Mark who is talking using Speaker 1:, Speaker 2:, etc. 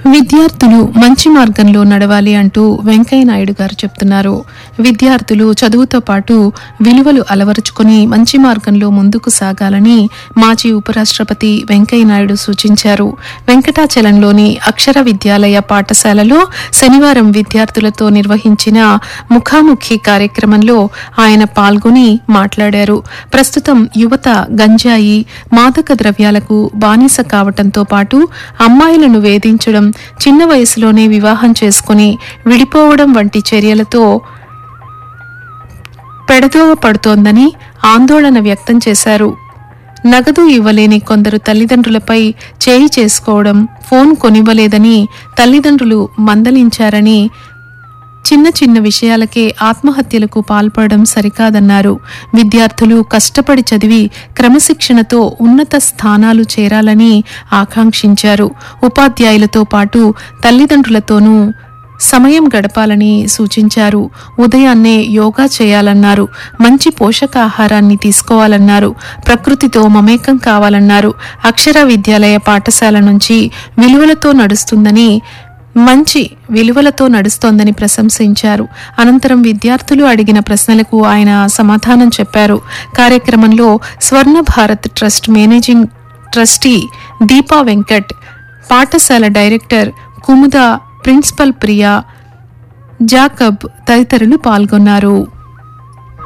Speaker 1: విద్యార్థులు మంచి మార్గంలో నడవాలి అంటూ వెంకయ్య నాయుడు గారు చెప్తున్నారు విద్యార్థులు చదువుతో పాటు విలువలు అలవరుచుకొని మంచి మార్గంలో ముందుకు సాగాలని మాజీ ఉపరాష్ట్రపతి వెంకయ్య నాయుడు సూచించారు వెంకటాచలంలోని అక్షర విద్యాలయ పాఠశాలలో శనివారం విద్యార్థులతో నిర్వహించిన ముఖాముఖి కార్యక్రమంలో ఆయన పాల్గొని మాట్లాడారు ప్రస్తుతం యువత గంజాయి మాదక ద్రవ్యాలకు బానిస కావటంతో పాటు అమ్మాయిలను వేధించడం చిన్న వయసులోనే వివాహం చేసుకుని విడిపోవడం వంటి చర్యలతో పెడదోవ పడుతోందని ఆందోళన వ్యక్తం చేశారు నగదు ఇవ్వలేని కొందరు తల్లిదండ్రులపై చేయి చేసుకోవడం ఫోన్ కొనివ్వలేదని తల్లిదండ్రులు మందలించారని చిన్న చిన్న విషయాలకే ఆత్మహత్యలకు పాల్పడడం సరికాదన్నారు విద్యార్థులు కష్టపడి చదివి క్రమశిక్షణతో ఉన్నత స్థానాలు చేరాలని ఆకాంక్షించారు ఉపాధ్యాయులతో పాటు తల్లిదండ్రులతోనూ సమయం గడపాలని సూచించారు ఉదయాన్నే యోగా చేయాలన్నారు మంచి పోషకాహారాన్ని తీసుకోవాలన్నారు ప్రకృతితో మమేకం కావాలన్నారు అక్షర విద్యాలయ పాఠశాల నుంచి విలువలతో నడుస్తుందని మంచి విలువలతో నడుస్తోందని ప్రశంసించారు అనంతరం విద్యార్థులు అడిగిన ప్రశ్నలకు ఆయన సమాధానం చెప్పారు కార్యక్రమంలో Swarna Bharat trust managing trustee Deepa Venkat పాఠశాల director Kumuda principal Priya Jacob తదితరులు పాల్గొన్నారు